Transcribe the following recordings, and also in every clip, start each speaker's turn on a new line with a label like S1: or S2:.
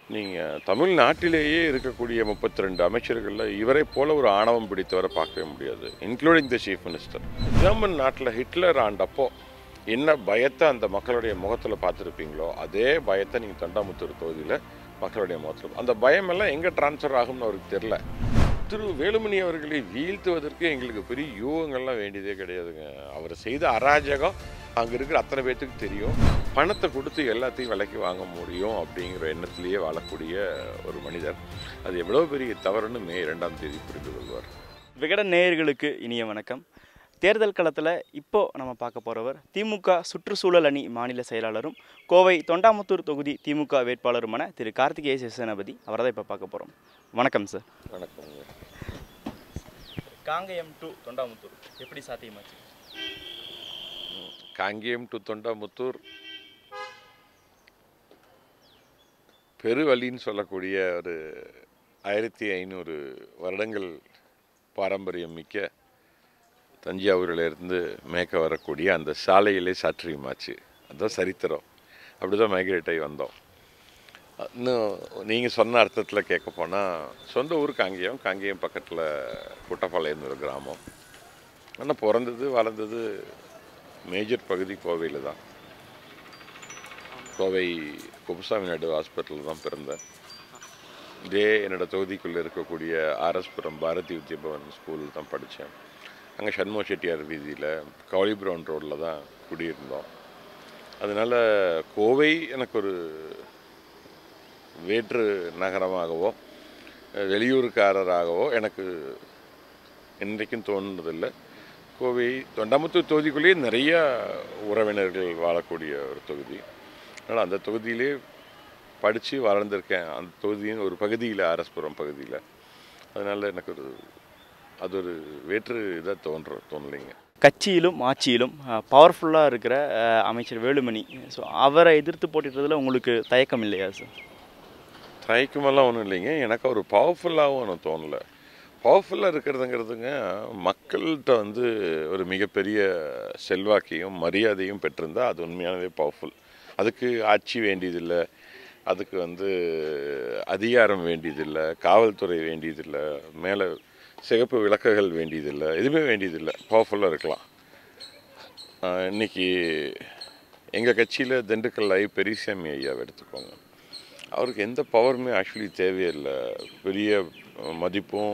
S1: நீங்கள் தமிழ்நாட்டிலேயே இருக்கக்கூடிய முப்பத்தி ரெண்டு அமைச்சர்களில் இவரை போல ஒரு ஆணவம் பிடித்தவரை பார்க்கவே முடியாது including the chief minister German நாட்டில் ஹிட்லர் ஆண்டப்போ என்ன பயத்தை அந்த மக்களுடைய முகத்தில் பார்த்துருப்பீங்களோ அதே பயத்தை நீங்கள் தொண்டாமுத்தூர் தொகுதியில் மக்களுடைய முகத்தில் அந்த பயமெல்லாம் எங்கே ட்ரான்ஸ்ஃபர் ஆகும்னு அவருக்கு தெரில திரு வேலுமணி அவர்களை வீழ்த்துவதற்கு எங்களுக்கு பெரிய யூகங்கள்லாம் வேண்டியதே கிடையாதுங்க அவர் செய்த அராஜகம் அங்கே இருக்கிற அத்தனை பேர்த்துக்கு தெரியும் பணத்தை கொடுத்து எல்லாத்தையும் விலைக்கு வாங்க முடியும் அப்படிங்கிற எண்ணத்திலேயே வாழக்கூடிய ஒரு மனிதர் அது எவ்வளோ பெரிய தவறுன்னு மே இரண்டாம் தேதி புரிந்து கொள்வார்
S2: விகடன் நேயர்களுக்கு இனிய வணக்கம் தேர்தல் களத்தில் இப்போ நம்ம பார்க்க போகிறவர் திமுக சுற்றுச்சூழல் அணி மாநில செயலாளரும் கோவை தொண்டாமுத்தூர் தொகுதி திமுக வேட்பாளருமான திரு கார்த்திகேய சேசனபதி அவரை தான் இப்போ பார்க்க போகிறோம் வணக்கம் சார்
S1: வணக்கங்க
S2: காங்கயம் டு தொண்டாமுத்தூர் எப்படி சாத்தியமாச்சு
S1: காங்கேயம் டு தொண்டாமுத்தூர் பெருவழின்னு சொல்லக்கூடிய ஒரு ஆயிரத்தி ஐநூறு வருடங்கள் பாரம்பரியம் மிக்க தஞ்சாவூரிலிருந்து மேற்க வரக்கூடிய அந்த சாலையிலே சாற்றியமாச்சு அதுதான் சரித்திரம் அப்படி தான் மைக்ரேட் ஆகி வந்தோம் இன்னும் நீங்கள் சொன்ன அர்த்தத்தில் கேட்க போனால் சொந்த ஊர் காங்கேயம் காங்கேயம் பக்கத்தில் குட்டப்பாளையம்னு ஒரு கிராமம் ஆனால் பிறந்தது வளர்ந்தது மேஜர் பகுதி கோவையில் தான் கோவை குப்புசாமி நாயுடு ஹாஸ்பிட்டலில் தான் பிறந்தேன் இதே என்னோட தொகுதிக்குள்ளே இருக்கக்கூடிய ஆர்எஸ்புரம் பாரதி வித்யாபவன் ஸ்கூலில் தான் படித்தேன் அங்கே சண்முக செட்டியார் வீதியில் கவுளி பிரவுன் ரோட்டில் தான் குடியிருந்தோம் அதனால் கோவை எனக்கு ஒரு வேற்று நகரமாகவோ வெளியூருக்காரராகவோ எனக்கு என்றைக்கும் தோணுனதில்லை கோவை தொண்டாமுத்தூர் தொகுதிக்குள்ளேயே நிறைய உறவினர்கள் வாழக்கூடிய ஒரு தொகுதி அதனால் அந்த தொகுதியிலே படித்து வளர்ந்துருக்கேன் அந்த தொகுதியின் ஒரு பகுதியில் ஆர்எஸ்புரம் பகுதியில் அதனால் எனக்கு ஒரு அது ஒரு வேற்று இதாக தோன்ற தோணலைங்க
S2: கட்சியிலும் ஆட்சியிலும் பவர்ஃபுல்லாக இருக்கிற அஹ், அமைச்சர் வேலுமணி ஸோ அவரை எதிர்த்து போட்டிட்டதில் உங்களுக்கு தயக்கம் இல்லையா சார்
S1: தயக்கமெல்லாம் ஒன்றும் இல்லைங்க எனக்கு ஒரு பவர்ஃபுல்லாகவும் ஒன்றும் தோணலை பவர்ஃபுல்லாக இருக்கிறதுங்கிறதுங்க மக்கள்கிட்ட வந்து ஒரு மிகப்பெரிய செல்வாக்கையும் மரியாதையும் பெற்றிருந்தா அது உண்மையானவே பவர்ஃபுல் அதுக்கு ஆட்சி வேண்டியதில்லை அதுக்கு வந்து அதிகாரம் வேண்டியதில்லை காவல்துறை வேண்டியதில்லை மேலே சிகப்பு விளக்குகள் வேண்டியதில்லை எதுவுமே வேண்டியதில்லை பவர்ஃபுல்லாக இருக்கலாம் ஆஹ் இன்னைக்கு எங்கள் கட்சியில் திண்டுக்கல் ஐ பெரியசாமி ஐயாவை எடுத்துக்கோங்க அவருக்கு எந்த பவருமே ஆக்சுவலி தேவையில்லை பெரிய மதிப்பும்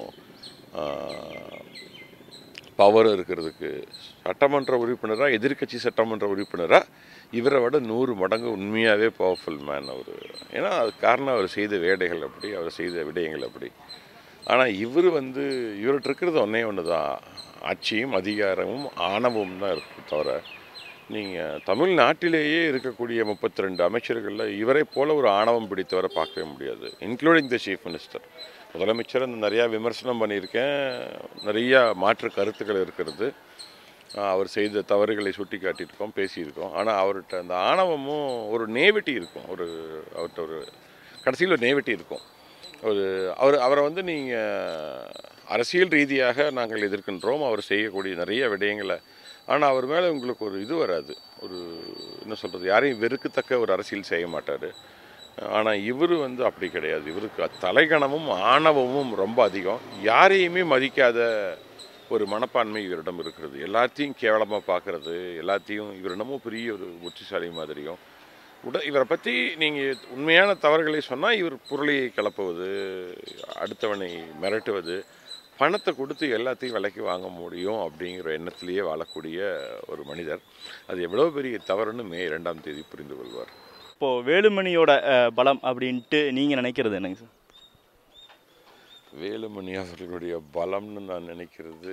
S1: பவர் இருக்கிறதுக்கு சட்டமன்ற உறுப்பினராக எதிர்க்கட்சி சட்டமன்ற உறுப்பினராக இவரை விட நூறு மடங்கு உண்மையாகவே பவர்ஃபுல் மேன் அவர் ஏன்னா அது காரணம் அவர் செய்த வேடைகள் அப்படி அவர் செய்த விடயங்கள் அப்படி ஆனால் இவர் வந்து இவர்கிட்ட இருக்கிறது ஒன்றே ஒன்று தான் ஆட்சியும் அதிகாரமும் ஆணவமும் தான் இருக்கு தவிர நீங்கள் தமிழ்நாட்டிலேயே இருக்கக்கூடிய முப்பத்தி ரெண்டு அமைச்சர்களில் இவரை போல ஒரு ஆணவம் பிடித்தவரை பார்க்கவே முடியாது இன்க்ளூடிங் த சீஃப் மினிஸ்டர் முதலமைச்சர் அந்த நிறையா விமர்சனம் பண்ணியிருக்கேன் நிறையா மாற்று கருத்துக்கள் இருக்கிறது ஆஹ் அவர் செய்த தவறுகளை சுட்டி காட்டியிருக்கோம் பேசியிருக்கோம் ஆனால் அவர்கிட்ட அந்த ஆணவமும் ஒரு நேவிட்டி இருக்கும் ஒரு அவர்கிட்ட ஒரு கடைசியில் ஒரு நேவிட்டி இருக்கும் ஒரு அவர் அவரை வந்து நீங்கள் அரசியல் ரீதியாக நாங்கள் எதிர்க்கின்றோம் அவர் செய்யக்கூடிய நிறைய விடயங்களை ஆனால் அவர் மேலே உங்களுக்கு ஒரு இது வராது ஒரு என்ன சொல்கிறது யாரையும் வெறுக்கத்தக்க ஒரு அரசியல் செய்ய மாட்டார் ஆனால் இவர் வந்து அப்படி கிடையாது இவருக்கு தலைகணமும் ஆணவமும் ரொம்ப அதிகம் யாரையுமே மதிக்காத ஒரு மனப்பான்மை இவரிடம் இருக்கிறது எல்லாத்தையும் கேவலமாக பார்க்கறது எல்லாத்தையும் இவர் என்னமோ பெரிய ஒரு புத்திசாலி மாதிரியும் உட இவரை பற்றி நீங்கள் உண்மையான தவறுகளை சொன்னால் இவர் பொருளையை கிளப்புவது அடுத்தவனை மிரட்டுவது பணத்தை கொடுத்து எல்லாத்தையும் விலைக்கு வாங்க முடியும் அப்படிங்கிற எண்ணத்திலேயே வாழக்கூடிய ஒரு மனிதர் அது எவ்வளோ பெரிய தவறுன்னு மே இரண்டாம் தேதி புரிந்து கொள்வார்
S2: இப்போது வேலுமணியோட அஹ், பலம் அப்படின்ட்டு நீங்கள் நினைக்கிறது என்னங்க சார்
S1: வேலுமணி அவர்களுடைய பலம்னு நான் நினைக்கிறது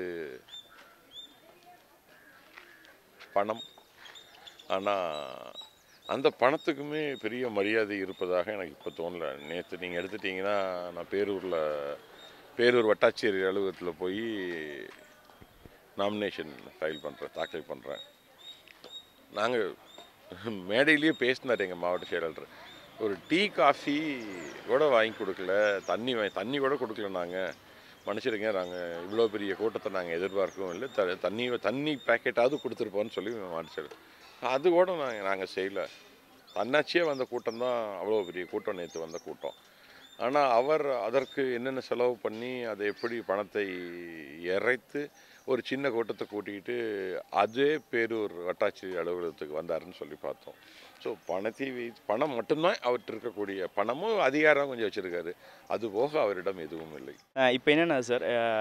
S1: பணம் ஆனால் அந்த பணத்துக்குமே பெரிய மரியாதை இருப்பதாக எனக்கு இப்போ தோணல நேற்று நீங்கள் எடுத்துட்டிங்கன்னா நான் பேரூரில் பேரூர் வட்டாட்சியர் அலுவலகத்தில் போய் நாமினேஷன் ஃபைல் பண்ணுறேன் தாக்கல் பண்ணுறேன் நாங்கள் மேடையிலேயே பேசினார் எங்கள் மாவட்ட செயலாளர் ஒரு டீ காஃபி கூட வாங்கி கொடுக்கல தண்ணி வாங்கி தண்ணி கூட கொடுக்கல நாங்கள் மன்னிச்சிடுங்க நாங்கள் இவ்வளோ பெரிய கூட்டத்தை நாங்கள் எதிர்பார்க்கவும் இல்லை த தண்ணி தண்ணி பேக்கெட்டாவது கொடுத்துருப்போம்னு சொல்லி மன்னிச்சிடு அது கூட நாங்கள் நாங்கள் செய்யலை தன்னாட்சியே வந்த கூட்டம் தான் அவ்வளோ பெரிய கூட்டம் நேற்று வந்த கூட்டம் ஆனால் அவர் அதற்கு என்னென்ன செலவு பண்ணி அதை எப்படி பணத்தை இறைத்து ஒரு சின்ன கூட்டத்தை கூட்டிக்கிட்டு அதே பேரூர் வட்டாட்சி அலுவலகத்துக்கு வந்தாருன்னு சொல்லி பார்த்தோம் ஸோ பணத்தை வை பணம் மட்டும்தான் அவர்கிட்ட இருக்கக்கூடிய பணமும் அதிகாரம் கொஞ்சம் வச்சுருக்காரு அது போக அவரிடம் எதுவும் இல்லை
S2: இப்போ என்னென்ன சார்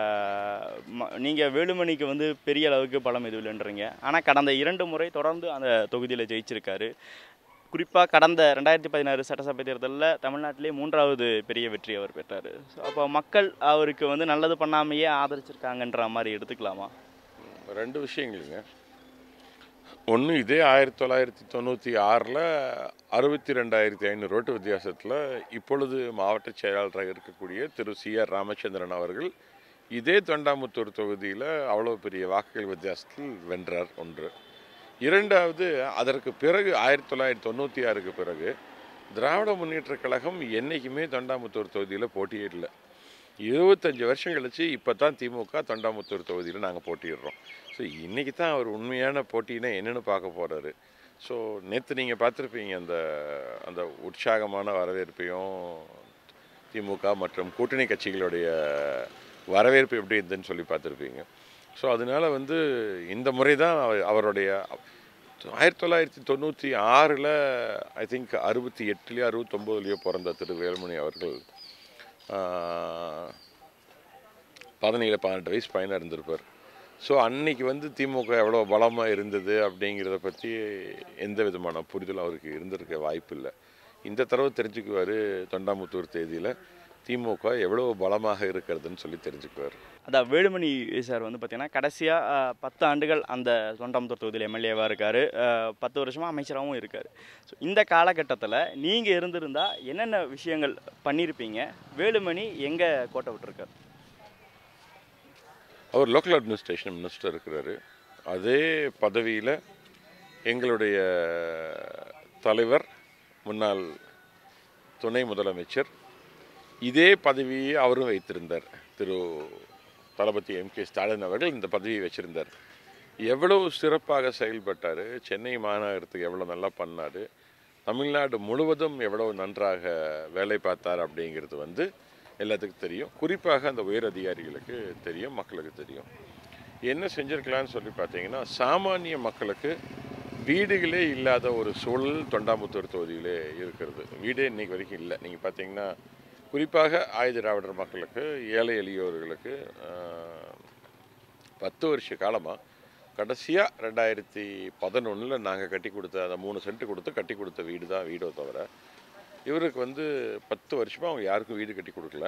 S2: நீங்கள் வேலுமணிக்கு வந்து பெரிய அளவுக்கு பலம் எதுவும் இல்லைன்றீங்க ஆனால் கடந்த இரண்டு முறை தொடர்ந்து அந்த தொகுதியில் ஜெயிச்சிருக்காரு குறிப்பாக கடந்த ரெண்டாயிரத்தி பதினாறு சட்டசபை தேர்தலில் தமிழ்நாட்டிலே மூன்றாவது பெரிய வெற்றி அவர் பெற்றார் ஸோ அப்போ மக்கள் அவருக்கு வந்து நல்லது பண்ணாமையே ஆதரிச்சிருக்காங்கன்ற மாதிரி எடுத்துக்கலாமா
S1: ரெண்டு விஷயங்களுங்க ஒன்று இதே ஆயிரத்தி தொள்ளாயிரத்தி தொண்ணூற்றி ஆறில் அறுபத்தி ரெண்டாயிரத்தி ஐநூறு ஓட்டு வித்தியாசத்தில் இப்பொழுது மாவட்ட செயலாளராக இருக்கக்கூடிய திரு சி ஆர் ராமச்சந்திரன் அவர்கள் இதே தொண்டாமுத்தூர் தொகுதியில் அவ்வளோ பெரிய வாக்குகள் வித்தியாசத்தில் வென்றார் ஒன்று இரண்டாவது அதற்கு பிறகு ஆயிரத்தி தொள்ளாயிரத்தி தொண்ணூற்றி ஆறுக்கு பிறகு திராவிட முன்னேற்றக் கழகம் என்றைக்குமே தொண்டாமுத்தூர் தொகுதியில் போட்டியிடல இருபத்தஞ்சி வருஷம் கழிச்சு இப்போ தான் திமுக தொண்டாமுத்தூர் தொகுதியில் நாங்கள் போட்டியிடுறோம் ஸோ இன்றைக்கி தான் அவர் உண்மையான போட்டினா என்னென்னு பார்க்க போகிறாரு ஸோ நேற்று நீங்கள் பார்த்துருப்பீங்க அந்த அந்த உற்சாகமான வரவேற்பையும் திமுக மற்றும் கூட்டணி கட்சிகளுடைய வரவேற்பு எப்படி இருந்துன்னு சொல்லி பார்த்துருப்பீங்க ஸோ அதனால வந்து இந்த முறை தான் அவர்- அவருடைய ஆயிரத்தி தொள்ளாயிரத்தி தொண்ணூற்றி ஆறில் ஐ திங்க் அறுபத்தி எட்டுலேயோ அறுபத்தொம்போதுலேயோ பிறந்த திரு வேலுமணி அவர்கள் ஆஹ், பதினேழு பதினெட்டு வயசு பையனாக இருந்திருப்பார் ஸோ அன்னைக்கு வந்து திமுக எவ்வளோ பலமாக இருந்தது அப்படிங்கிறத பற்றி எந்த விதமான புரிதலும் அவருக்கு இருந்திருக்க வாய்ப்பு இல்லை இந்த தடவை தெரிஞ்சுக்குவார் தொண்டாமுத்தூர் தேதியில் திமுக எவ்வளோ பலமாக இருக்கிறதுன்னு சொல்லி தெரிஞ்சுக்குவார்
S2: அதான் வேலுமணி சார் வந்து பார்த்தீங்கன்னா கடைசியாக பத்து ஆண்டுகள் அந்த தொண்டாமுத்தூர் தொகுதியில் எம்எல்ஏவாக இருக்கார் பத்து வருஷமாக அமைச்சராகவும் இருக்கார் ஸோ இந்த காலகட்டத்தில் நீங்கள் இருந்திருந்தா என்னென்ன விஷயங்கள் பண்ணியிருப்பீங்க வேலுமணி எங்கே கோட்டை விட்டுருக்காரு
S1: அவர் லோக்கல் அட்மினிஸ்ட்ரேஷன் மினிஸ்டர் இருக்கிறாரு அதே பதவியில் எங்களுடைய தலைவர் முன்னாள் துணை முதலமைச்சர் இதே பதவியை அவரும் வைத்திருந்தார் திரு தளபதி எம் கே ஸ்டாலின் அவர்கள் இந்த பதவியை வச்சிருந்தார் எவ்வளவு சிறப்பாக செயல்பட்டார் சென்னை மாநகரத்துக்கு எவ்வளோ நல்லா பண்ணார் தமிழ்நாடு முழுவதும் எவ்வளவு நன்றாக வேலை பார்த்தார் அப்படிங்கிறது வந்து எல்லாத்துக்கும் தெரியும் குறிப்பாக அந்த உயர் அதிகாரிகளுக்கு தெரியும் மக்களுக்கு தெரியும் என்ன செஞ்சிருக்கலாம்னு சொல்லி பார்த்தீங்கன்னா சாமானிய மக்களுக்கு வீடுகளே இல்லாத ஒரு சூழல் தொண்டாமுத்தூர் தொகுதியிலே இருக்கிறது வீடே இன்னைக்கு வரைக்கும் இல்லை நீங்கள் பார்த்தீங்கன்னா குறிப்பாக ஆயுத திராவிடர் மக்களுக்கு ஏழை எளியோர்களுக்கு ஆஹ், பத்து வருஷ காலமாக கடைசியாக ரெண்டாயிரத்தி பதினொன்றில் நாங்கள் கட்டி கொடுத்த அந்த மூணு சென்ட் கொடுத்து கட்டி கொடுத்த வீடு தான் வீடோ தவிர இவருக்கு வந்து பத்து வருஷமாக அவங்க யாருக்கும் வீடு கட்டி கொடுக்கல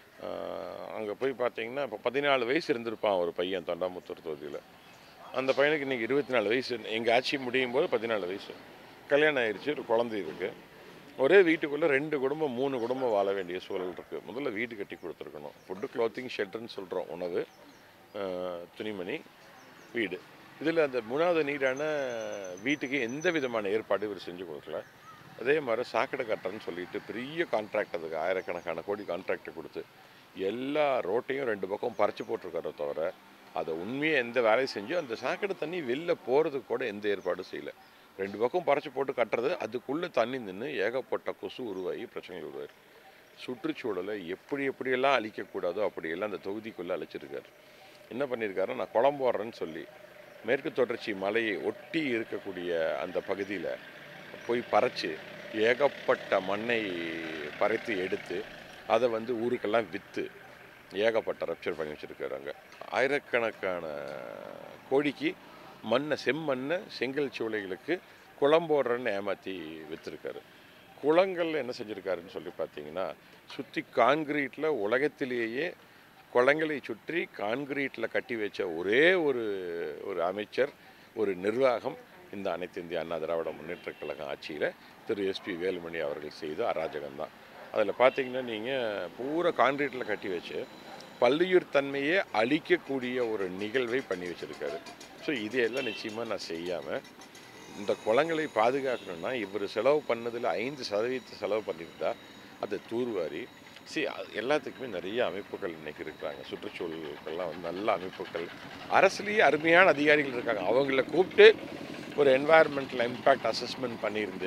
S1: அங்கே போய் பார்த்தீங்கன்னா இப்போ பதினாலு வயசு இருந்திருப்பான் ஒரு பையன் தொண்டாமுத்தூர் தொகுதியில் அந்த பையனுக்கு இன்றைக்கி இருபத்தி நாலு வயசு எங்கள் ஆட்சி முடியும் போது பதினாலு வயசு கல்யாணம் ஆயிடுச்சு ஒரு குழந்தை இருக்குது ஒரே வீட்டுக்குள்ளே ரெண்டு குடும்பம் மூணு குடும்பம் வாழ வேண்டிய சூழல் இருக்குது முதல்ல வீடு கட்டி கொடுத்துருக்கணும் ஃபுட்டு க்ளோத்திங் ஷெல்டர்னு சொல்கிறோம் உணவு ஆஹ், துணிமணி வீடு இதில் அந்த மூணாவது நீரான வீட்டுக்கு எந்த விதமான ஏற்பாடு இவர் செஞ்சு கொடுக்கல அதே மாதிரி சாக்கடை கட்டுறேன்னு சொல்லிட்டு பெரிய கான்ட்ராக்ட் அதுக்கு ஆயிரக்கணக்கான கோடி கான்ட்ராக்ட் கொடுத்து எல்லா ரோட்டையும் ரெண்டு பக்கம் பறிச்சு போட்டிருக்காரோ தவிர அதை உண்மையாக எந்த வேலையும் செஞ்சு அந்த சாக்கடை தண்ணி வெளில போகிறதுக்கு கூட எந்த ஏற்பாடும் செய்யலை ரெண்டு பக்கம் பறிச்சு போட்டு கட்டுறது அதுக்குள்ளே தண்ணி நின்று ஏகப்பட்ட கொசு உருவாகி பிரச்சனைகள் உருவாயிருக்கு சுற்றுச்சூழலை எப்படி எப்படியெல்லாம் அழிக்கக்கூடாதோ அப்படியெல்லாம் அந்த தொகுதிக்குள்ளே அழிச்சிருக்காரு என்ன பண்ணியிருக்காரு நான் குளம் போடுறேன்னு சொல்லி மேற்கு தொடர்ச்சி மலையை ஒட்டி இருக்கக்கூடிய அந்த பகுதியில் போய் பறைச்சு ஏகப்பட்ட மண்ணை பறைத்து எடுத்து அதை வந்து ஊருக்கெல்லாம் விற்று ஏகப்பட்ட ரப்சர் பண்ணி வச்சுருக்காரு அங்கே ஆயிரக்கணக்கான கோடிக்கு மண்ணை செம்மண்ணை செங்கல் சூளைகளுக்கு குளம் போடுறேன்னு ஏமாற்றி விற்றுருக்காரு குளங்கள் என்ன செஞ்சுருக்காருன்னு சொல்லி பார்த்தீங்கன்னா சுற்றி கான்கிரீட்டில் உலகத்திலேயே குளங்களை சுற்றி கான்கிரீட்டில் கட்டி வச்ச ஒரே ஒரு ஒரு அமைச்சர் ஒரு நிர்வாகம் இந்த அனைத்து இந்திய அண்ணா திராவிட முன்னேற்றக் கழகம் ஆட்சியில் திரு எஸ்பி வேலுமணி அவர்கள் செய்த அராஜகம் தான் அதில் பார்த்தீங்கன்னா நீங்கள் பூரா கான்கிரீட்டில் கட்டி வச்சு பல்லுயிர் தன்மையை அழிக்கக்கூடிய ஒரு நிகழ்வை பண்ணி வச்சுருக்காரு ஸோ இதையெல்லாம் நிச்சயமாக நான் செய்யாமல் இந்த குளங்களை பாதுகாக்கணும்னா இவர் செலவு பண்ணதில் ஐந்து சதவீதத்தை செலவு பண்ணியிருந்தா அதை தூர்வாரி சரி எல்லாத்துக்குமே நிறைய அமைப்புகள் இன்னைக்கு இருக்கிறாங்க சுற்றுச்சூழலுக்கெல்லாம் வந்து நல்ல அமைப்புகள் அரசுலேயே அருமையான அதிகாரிகள் இருக்காங்க அவங்கள கூப்பிட்டு ஒரு என்வாயர்மெண்டல் இம்பேக்ட் அசஸ்மெண்ட் பண்ணியிருந்து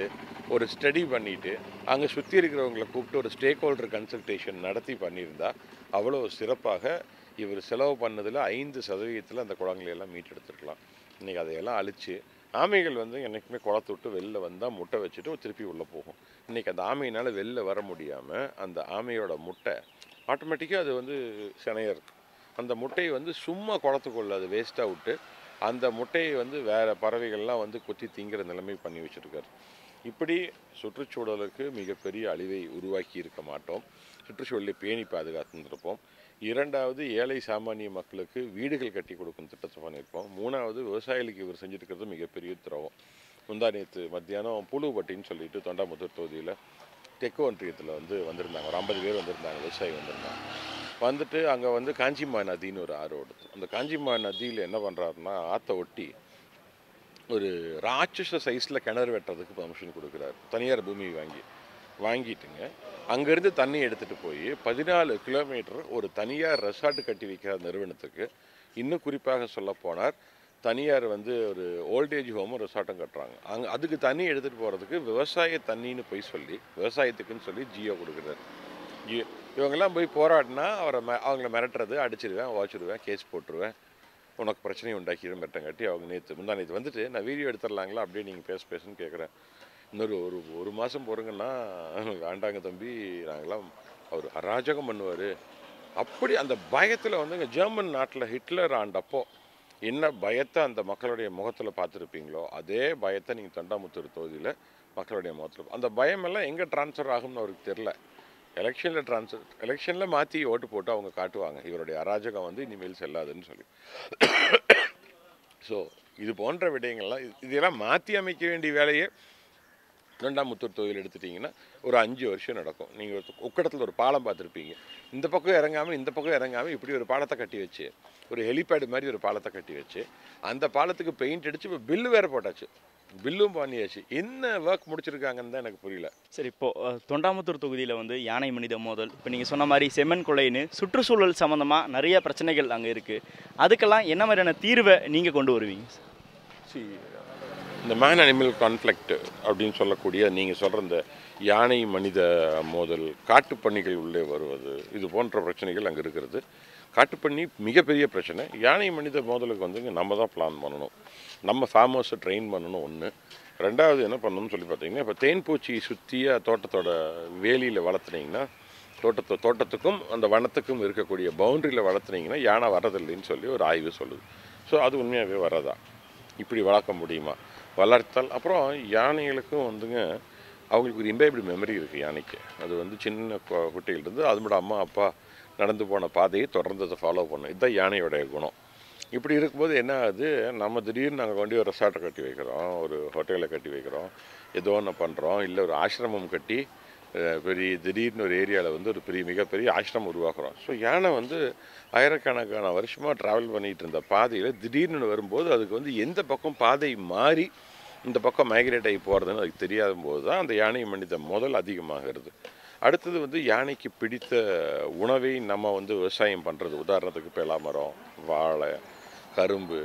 S1: ஒரு ஸ்டடி பண்ணிவிட்டு அங்கே சுற்றி இருக்கிறவங்களை கூப்பிட்டு ஒரு ஸ்டேக் ஹோல்டர் கன்சல்டேஷன் நடத்தி பண்ணியிருந்தா அவ்வளோ சிறப்பாக இவர் செலவு பண்ணதில் ஐந்து சதவீதத்தில் அந்த குளங்களை எல்லாம் மீட்டெடுத்துருக்கலாம் இன்றைக்கி அதையெல்லாம் அழித்து ஆமைகள் வந்து என்றைக்குமே குளத்தை விட்டு வெளில வந்தால் முட்டை வச்சுட்டு திருப்பி உள்ளே போகும் இன்றைக்கி அந்த ஆமையினால் வெளில வர முடியாமல் அந்த ஆமையோட முட்டை ஆட்டோமேட்டிக்காக அது வந்து சினையர் அந்த முட்டையை வந்து சும்மா குளத்துக்குள்ள அது வேஸ்ட்டாக விட்டு அந்த முட்டையை வந்து வேறு பறவைகள்லாம் வந்து கொத்தி திங்கிற நிலைமை பண்ணி வச்சுருக்காரு இப்படி சுற்றுச்சூழலுக்கு மிகப்பெரிய அழிவை உருவாக்கி இருக்க மாட்டோம் சுற்றுச்சூழலை பேணி பாதுகாத்துருப்போம் இரண்டாவது ஏழை சாமானிய மக்களுக்கு வீடுகள் கட்டி கொடுக்கும் திட்டத்தை பண்ணியிருப்போம் மூணாவது விவசாயிகளுக்கு இவர் செஞ்சுருக்கிறது மிகப்பெரிய திரவம் முந்தா நேற்று மத்தியானம் புழுவட்டின்னு சொல்லிட்டு தொண்டாமுத்தூர் தொகுதியில் தெற்கு ஒன்றியத்தில் வந்து வந்திருந்தாங்க ஒரு ஐம்பது பேர் வந்திருந்தாங்க விவசாயி வந்திருந்தாங்க வந்துட்டு அங்கே வந்து காஞ்சிமா நதின்னு ஒரு ஆறு ஓடுது அந்த காஞ்சிமா நதியில் என்ன பண்ணுறாருன்னா ஆற்றை ஒட்டி ஒரு ராட்சச சைஸில் கிணறு வெட்டுறதுக்கு பர்மிஷன் கொடுக்குறாரு தனியார் பூமி வாங்கி வாங்கிட்டுங்க அங்கேருந்து தண்ணி எடுத்துகிட்டு போய் பதினாலு கிலோமீட்டர் ஒரு தனியார் ரெசார்ட் கட்டி வைக்கிற நிறுவனத்துக்கு இன்னும் குறிப்பாக சொல்ல போனார் தனியார் வந்து ஒரு ஓல்டேஜ் ஹோமும் ரெசார்ட்டும் கட்டுறாங்க அங்கே அதுக்கு தண்ணி எடுத்துகிட்டு போகிறதுக்கு விவசாய தண்ணின்னு போய் சொல்லி விவசாயத்துக்குன்னு சொல்லி ஜியோ கொடுக்குறாரு ஜியோ இவங்கெல்லாம் போய் போராடினா அவரை மெ அவங்கள மிரட்டுறது அடிச்சிருவேன் வாச்சிடுவேன் கேஸ் போட்டுருவேன் உனக்கு பிரச்சனை உண்டாக்கிடும் மெட்டங்காட்டி அவங்க நேற்று முந்தா நேற்று வந்துட்டு நான் வீடியோ எடுத்துடலாங்களா அப்படியே நீங்கள் பேச பேசுன்னு கேட்குறேன் இன்னொரு ஒரு ஒரு மாதம் போகிறங்கன்னா வேண்டாங்க தம்பி நாங்களாம் அவர் அராஜகம் பண்ணுவார் அப்படி அந்த பயத்தில் வந்துங்க ஜெர்மன் நாட்டில் ஹிட்லர் ஆண்டப்போ என்ன பயத்தை அந்த மக்களுடைய முகத்தில் பார்த்துருப்பீங்களோ அதே பயத்தை நீங்கள் தொண்டாமுத்தூர் தொகுதியில் மக்களுடைய முகத்தில் அந்த பயமெல்லாம் எங்கே ட்ரான்ஸ்ஃபர் ஆகும்னு அவருக்கு தெரில எலெக்ஷனில் ட்ரான்ஸ்ஃபர் எலெக்ஷனில் மாற்றி ஓட்டு போட்டு அவங்க காட்டுவாங்க இவருடைய அராஜகம் வந்து இனிமேல் செல்லாதுன்னு சொல்லி ஸோ இது போன்ற விடயங்கள்லாம் இது- இதெல்லாம் மாற்றி அமைக்க வேண்டிய வேலையை ரெண்டாமுத்தூர் தொகுதியில் எடுத்துட்டிங்கன்னா ஒரு அஞ்சு வருஷம் நடக்கும் நீங்கள் ஒரு உக்கடத்தில் ஒரு பாலம் பார்த்துருப்பீங்க இந்த பக்கம் இறங்காமல் இந்த பக்கம் இறங்காமல் இப்படி ஒரு பாலத்தை கட்டி வச்சு ஒரு ஹெலிபேடு மாதிரி ஒரு பாலத்தை கட்டி வச்சு அந்த பாலத்துக்கு பெயிண்ட் அடித்து இப்போ பில்லு வேறு போட்டாச்சு பில்லும் பண்ணியாச்சு என்ன ஒர்க் முடிச்சிருக்காங்கன்னு தான் எனக்கு புரியல
S2: சரி இப்போ அஹ், தொண்டாமுத்தூர் தொகுதியில் வந்து யானை மனித மோதல் இப்போ நீங்கள் சொன்ன மாதிரி செம்மன் கொள்ளைன்னு சுற்றுச்சூழல் சம்மந்தமாக நிறைய பிரச்சனைகள் அங்கே இருக்குது அதுக்கெல்லாம் என்ன மாதிரியான தீர்வை நீங்கள் கொண்டு வருவீங்க
S1: See, இந்த மேன் அனிமல் கான்ஃப்ளிக்ட் அப்படின்னு சொல்லக்கூடிய நீங்கள் சொல்கிற இந்த யானை மனித மோதல் காட்டுப்பன்னிகள் உள்ளே வருவது இது போன்ற பிரச்சனைகள் அங்கே இருக்கிறது காட்டுப்பன்னி மிகப்பெரிய பிரச்சனை யானை மனித மோதலுக்கு வந்து நம்ம தான் பிளான் பண்ணணும் நம்ம ஃபார்மர்ஸை ட்ரெயின் பண்ணணும் ஒன்று ரெண்டாவது என்ன பண்ணணும்னு சொல்லி பார்த்தீங்கன்னா இப்போ தேன்பூச்சி சுற்றிய தோட்டத்தோட வேலியில் வளர்த்துனீங்கன்னா தோட்டத்தை தோட்டத்துக்கும் அந்த வனத்துக்கும் இருக்கக்கூடிய பவுண்டரியில் வளர்த்துனீங்கன்னா யானை வரதில்லைன்னு சொல்லி ஒரு ஆய்வு சொல்லுது ஸோ அது உண்மையாகவே வரதா இப்படி வளர்க்க முடியுமா வளர்த்தால் அப்புறம் யானைகளுக்கும் வந்துங்க அவங்களுக்கு ஒரு இம்பேபிள் மெமரி இருக்குது யானைக்கு அது வந்து சின்ன கு- குட்டிகள்லேருந்து அதனோட அம்மா அப்பா நடந்து போன பாதையை தொடர்ந்து அதை ஃபாலோ பண்ணும் இதுதான் யானையோடைய குணம் இப்படி இருக்கும்போது என்ன ஆகுது நம்ம திடீர்னு நாங்கள் கொண்டு ஒரு ரெசார்ட்டை கட்டி வைக்கிறோம் ஒரு ஹோட்டலை கட்டி வைக்கிறோம் ஏதோ ஒன்று பண்ணுறோம் இல்லை ஒரு ஆசிரமம் கட்டி அஹ், பெரிய திடீர்னு ஒரு ஏரியாவில் வந்து ஒரு பெரிய மிகப்பெரிய ஆசிரமம் உருவாக்குறோம் ஸோ யானை வந்து ஆயிரக்கணக்கான வருஷமாக ட்ராவல் பண்ணிகிட்டு இருந்த பாதையில் திடீர்னு வரும்போது அதுக்கு வந்து எந்த பக்கம் பாதை மாறி இந்த பக்கம் மைக்ரேட் ஆகி போகிறதுன்னு அதுக்கு தெரியாத போது தான் அந்த யானை மனித முதல் அதிகமாகிறது அடுத்தது வந்து யானைக்கு பிடித்த உணவை நம்ம வந்து விவசாயம் பண்ணுறது உதாரணத்துக்கு பெலாமரம் வாழை கரும்பு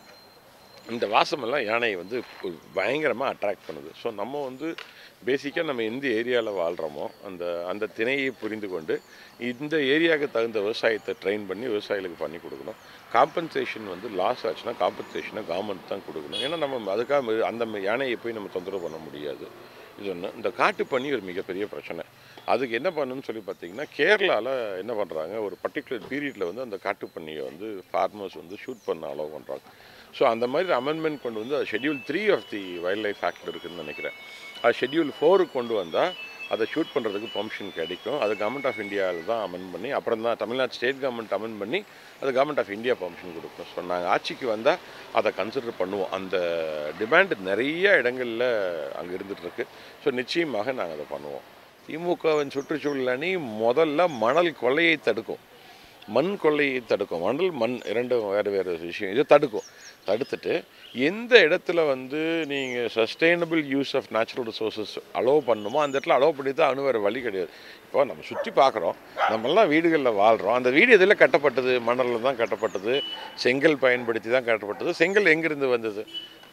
S1: இந்த வாசமெல்லாம் யானையை வந்து பயங்கரமாக அட்ராக்ட் பண்ணுது ஸோ நம்ம வந்து பேசிக்காக நம்ம எந்த ஏரியாவில் வாழ்கிறோமோ அந்த அந்த திணையை புரிந்து கொண்டு இந்த ஏரியாவுக்கு தகுந்த விவசாயத்தை ட்ரெயின் பண்ணி விவசாயிகளுக்கு பண்ணி கொடுக்கணும் காம்பன்சேஷன் வந்து லாஸ் ஆச்சுன்னா காம்பன்சேஷனை கவர்மெண்ட் தான் கொடுக்கணும் ஏன்னா நம்ம அதுக்காக ம- அந்த ம- யானையை போய் நம்ம தொந்தரவு பண்ண முடியாது இது ஒன்று இந்த காட்டு பண்ணி ஒரு மிகப்பெரிய பிரச்சனை அதுக்கு என்ன பண்ணணும்னு சொல்லி பார்த்தீங்கன்னா கேரளாவில் என்ன பண்ணுறாங்க ஒரு பர்டிகுலர் பீரியடில் வந்து அந்த காட்டு பண்ணியை வந்து ஃபார்மர்ஸ் வந்து ஷூட் பண்ண அலோவ் பண்ணுறாங்க ஸோ அந்த மாதிரி அமெண்ட்மெண்ட் கொண்டு வந்து அது schedule three of the wild life ஆக்டில் இருக்குதுன்னு நினைக்கிறேன் அது ஷெட்யூல் ஃபோருக்கு கொண்டு வந்தால் அதை ஷூட் பண்ணுறதுக்கு பெர்மிஷன் கிடைக்கும் அது கவர்மெண்ட் ஆஃப் இந்தியாவில் தான் அமெண்ட் பண்ணி அப்புறம் தான் தமிழ்நாடு ஸ்டேட் கவர்மெண்ட் அமெண்ட் பண்ணி அது கவர்மெண்ட் ஆஃப் இந்தியா பெர்மிஷன் கொடுக்கும் ஸோ நாங்கள் ஆட்சிக்கு வந்தால் அதை கன்சிடர் பண்ணுவோம் அந்த டிமாண்ட் நிறைய இடங்களில் அங்கே இருந்துகிட்ருக்கு ஸோ நிச்சயமாக நாங்கள் அதை பண்ணுவோம் திமுகவின் சுற்றுச்சூழல் அணி முதல்ல மணல் கொள்ளையை தடுக்கும் மண் கொள்ளையை தடுக்கும் மணல் மண் இரண்டும் வேறு வேறு விஷயம் இது தடுக்கும் தடுத்துட்டு எந்த இடத்துல வந்து நீங்கள் sustainable use of natural resources allow பண்ணுமோ அந்த இடத்துல அலோவ் பண்ணி தான் அணு வேறு வழி கிடையாது இப்போ நம்ம சுற்றி பார்க்குறோம் நம்மெல்லாம் வீடுகளில் வாழ்கிறோம் அந்த வீடு எதில் கட்டப்பட்டது மணலில் தான் கட்டப்பட்டது செங்கல் பயன்படுத்தி தான் கட்டப்பட்டது செங்கல் எங்கேருந்து வந்தது